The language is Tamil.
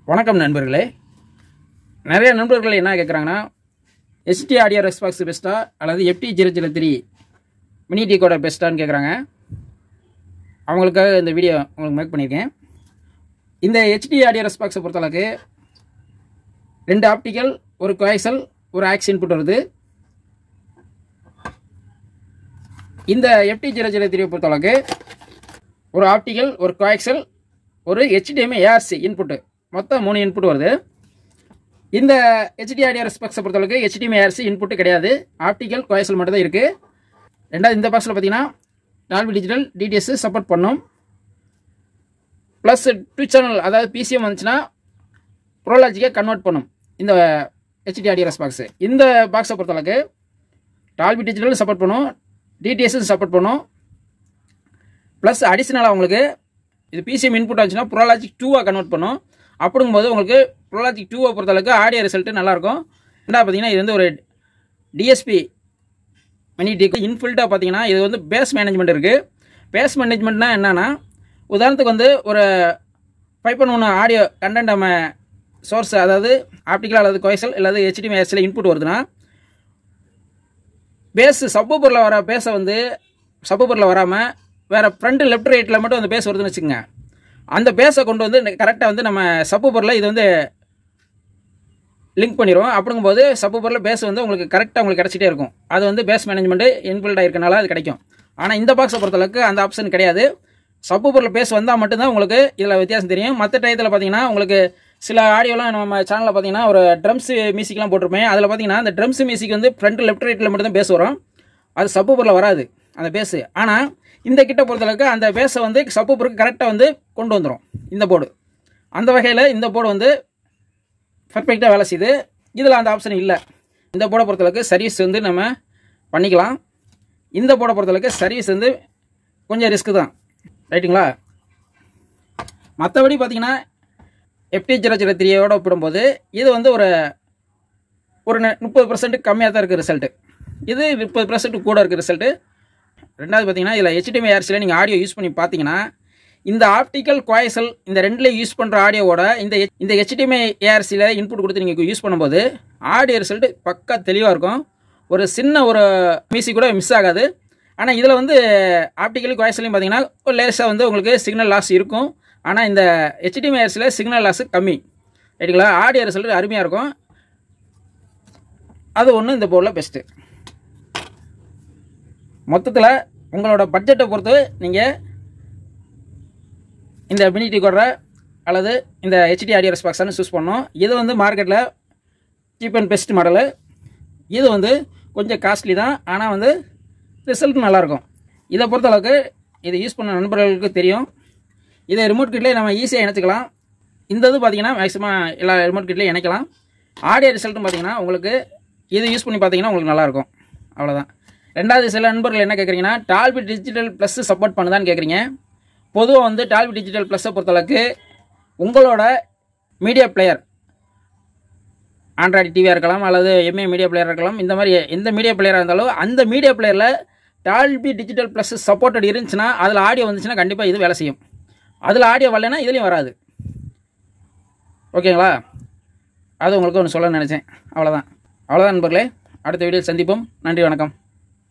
வணக்கம் நண்பர்களே நிறைய நண்பர்கள் என்ன கேட்குறாங்கன்னா எஸ்டி ஆடியோ ரெஸ்பாக்ஸ் பெஸ்ட்டா அல்லது FT zero zero three mini D கோட பெஸ்ட்டான்னு கேட்குறாங்க அவங்களுக்காக இந்த வீடியோ உங்களுக்கு மேக் பண்ணியிருக்கேன் இந்த ஹெச்டி ஆடியோ ரெஸ்பாக்ஸை பொறுத்தளவுக்கு ரெண்டு ஆப்டிக்கல் ஒரு குவாய்சல் ஒரு ஆக்ஸ் இன்புட் வருது இந்த எஃப்டி ஜீரோ ஜீரோ த்ரீ பொறுத்தளவுக்கு ஒரு ஆப்டிக்கல் ஒரு கோஆக்சல் ஒரு ஹெச்டிஎம்ஐ ஏஆர்சி இன்புட்டு மொத்தம் மூணு இன்புட் வருது இந்த ஹெச்டிஆர்டிஆர் ஸ்பெக்ஸை பொறுத்தளவுக்கு ஹெச்டிஎம்ஐ ஏஆர்சி இன்புட்டு கிடையாது ஆப்டிக்கல் கோஆக்சல் மட்டும் தான் இருக்குது ரெண்டாவது இந்த பாக்ஸில் பார்த்தீங்கன்னா டால்பி டிஜிட்டல் டிடிஎஸ் சப்போர்ட் பண்ணும் ப்ளஸ் டூ சேனல் அதாவது பிசிஎம் வந்துச்சுன்னா ப்ரோலாஜிக்காக கன்வெர்ட் பண்ணும் இந்த ஹெச்டிஆர்டிஆர்எஸ் பாக்ஸு இந்த பாக்ஸை பொறுத்தளவுக்கு டால்பி டிஜிட்டல் சப்போர்ட் பண்ணும் டிடிஎஸ் சப்போர்ட் பண்ணும் ப்ளஸ் அடிஷ்னலாக உங்களுக்கு இது பிசிஎம் இன்புட் ஆச்சுன்னா ப்ரோலாஜிக் டூவாக கன்வெர்ட் பண்ணும் அப்படிங்கும்போது உங்களுக்கு ப்ரோலாஜிக் டூவை பொறுத்தளவுக்கு ஆடியோ ரிசல்ட்டு நல்லாயிருக்கும் ரெண்டாவது பார்த்தீங்கன்னா இது வந்து ஒரு டிஎஸ்பி மினி டிக்கு இன்ஃபில்ட்டாக பார்த்தீங்கன்னா இது வந்து பேஸ் மேனேஜ்மெண்ட் இருக்குது பேஸ் மேனேஜ்மெண்ட்னா என்னென்னா உதாரணத்துக்கு வந்து ஒரு ஃபைவ் பண்ண ஒன்று ஆடியோ கண்டென்ட் நம்ம சோர்ஸ் அதாவது ஆப்டிக்கல் அல்லது கோயசல் அல்லது ஹெச்டிஎம்எஸ்ல இன்புட் வருதுன்னா பேஸ் சப்பூப்பரில் வர பேஸை வந்து சப்பூப்பரில் வராமல் வேறு ஃப்ரண்ட் லெஃப்ட் ரைட்டில் மட்டும் அந்த பேஸ் வருதுன்னு வச்சுக்கோங்க அந்த பேஸை கொண்டு வந்து கரெக்டாக வந்து நம்ம சப்பூப்பரில் இது வந்து லிங்க் பண்ணிடுவோம் அப்படிங்கும்போது சப்பூப்பரில் பேஸ் வந்து உங்களுக்கு கரெக்டாக உங்களுக்கு கிடச்சிட்டே இருக்கும் அது வந்து பேஸ் மேனேஜ்மெண்ட்டு இன்பில்டாக இருக்கனால அது கிடைக்கும் ஆனால் இந்த பாக்ஸை பொறுத்தளவுக்கு அந்த ஆப்ஷன் கிடையாது சப்பூப்பரில் பேஸ் வந்தால் மட்டும்தான் உங்களுக்கு இதில் வித்தியாசம் தெரியும் மற்ற டயத்தில் பார்த்தீங்கன்னா உங்களுக்கு சில ஆடியோலாம் நம்ம சேனலில் பார்த்தீங்கன்னா ஒரு ட்ரம்ஸ் மியூசிக்லாம் போட்டிருப்பேன் அதில் பார்த்தீங்கன்னா அந்த ட்ரம்ஸ் மியூசிக் வந்து ஃப்ரண்ட் லெஃப்ட் ரைட்டில் மட்டும் தான் பேஸ் வரும் அது சப்பூப்பரில் வராது அந்த பேஸு ஆனால் இந்த கிட்ட பொறுத்தளவுக்கு அந்த பேஸை வந்து சப்பூப்பருக்கு கரெக்டாக வந்து கொண்டு வந்துடும் இந்த போர்டு அந்த வகையில் இந்த போர்டு வந்து பர்ஃபெக்டாக வேலை செய்யுது இதில் அந்த ஆப்ஷன் இல்லை இந்த போர்டை பொறுத்தளவுக்கு சர்வீஸ் வந்து நம்ம பண்ணிக்கலாம் இந்த போர்டை பொறுத்தளவுக்கு சர்வீஸ் வந்து கொஞ்சம் ரிஸ்க்கு தான் ரைட்டுங்களா மற்றபடி பார்த்தீங்கன்னா எஃப்டி ஜீரோ ஜீரோ த்ரீயோட ஒப்பிடும்போது இது வந்து ஒரு ஒரு முப்பது பர்சன்ட் கம்மியாக தான் இருக்குது ரிசல்ட்டு இது முப்பது பர்சன்ட் கூட இருக்குது ரிசல்ட்டு ரெண்டாவது பார்த்தீங்கன்னா இதில் ஹெச்டிஎம்ஐ ஆர்சியில் நீங்கள் ஆடியோ யூஸ் பண்ணி பார்த்தீங்கன்னா இந்த ஆப்டிக்கல் குவாய்சல் இந்த ரெண்டுலேயும் யூஸ் பண்ணுற ஆடியோவோட இந்த இந்த ஹெச்டிஎம்ஐ ஏஆர்சியில் இன்புட் கொடுத்து நீங்கள் யூஸ் பண்ணும்போது ஆடியோ ரிசல்ட் பக்கா தெளிவாக இருக்கும் ஒரு சின்ன ஒரு மியூசிக் கூட மிஸ் ஆகாது ஆனால் இதில் வந்து ஆப்டிக்கல் குவாய்சலையும் பார்த்தீங்கன்னா ஒரு லேஸாக வந்து உங்களுக்கு சிக்னல் லாஸ் இருக்கும் ஆனால் இந்த ஹெச்டிஎம்ஐ ஏஆர்சியில் சிக்னல் லாஸ் கம்மி ரைட்டுங்களா ஆடியோ ரிசல்ட் அருமையாக இருக்கும் அது ஒன்று இந்த போர்டில் பெஸ்ட்டு மொத்தத்தில் உங்களோட பட்ஜெட்டை பொறுத்து நீங்கள் இந்த மினிட்டி கொடுற அல்லது இந்த ஹெச்டி ஆடியோ ரெஸ்பாக்ஸானு சூஸ் பண்ணோம் இது வந்து மார்க்கெட்டில் சீப் அண்ட் பெஸ்ட் மாடலு இது வந்து கொஞ்சம் காஸ்ட்லி தான் ஆனால் வந்து ரிசல்ட் நல்லாயிருக்கும் இதை பொறுத்தளவுக்கு இதை யூஸ் பண்ண நண்பர்களுக்கு தெரியும் இதை ரிமோட் கிட்லேயே நம்ம ஈஸியாக இணைச்சிக்கலாம் இந்த இது பார்த்தீங்கன்னா மேக்ஸிமம் எல்லா ரிமோட் கிட்லேயும் இணைக்கலாம் ஆடியோ ரிசல்ட்டும் பார்த்தீங்கன்னா உங்களுக்கு இது யூஸ் பண்ணி பார்த்தீங்கன்னா உங்களுக்கு நல்லாயிருக்கும் அவ்வளோதான் ரெண்டாவது சில நண்பர்கள் என்ன கேட்குறீங்கன்னா டால்பி டிஜிட்டல் ப்ளஸ் சப்போர்ட் பண்ணுதான்னு கேட்குறீங்க பொதுவாக வந்து டால்பி டிஜிட்டல் ப்ளஸ்ஸை பொறுத்தளவுக்கு உங்களோட மீடியா பிளேயர் ஆண்ட்ராய்டு டிவியாக இருக்கலாம் அல்லது எம்ஏ மீடியா பிளேயர் இருக்கலாம் இந்த மாதிரி எந்த மீடியா பிளேயராக இருந்தாலும் அந்த மீடியா பிளேயரில் டால்பி டிஜிட்டல் ப்ளஸ் சப்போர்ட்டட் இருந்துச்சுன்னா அதில் ஆடியோ வந்துச்சுன்னா கண்டிப்பாக இது வேலை செய்யும் அதில் ஆடியோ வரலைன்னா இதுலேயும் வராது ஓகேங்களா அது உங்களுக்கு ஒன்று சொல்ல நினச்சேன் அவ்வளோதான் அவ்வளோதான் நண்பர்களே அடுத்த வீடியோ சந்திப்போம் நன்றி வணக்கம்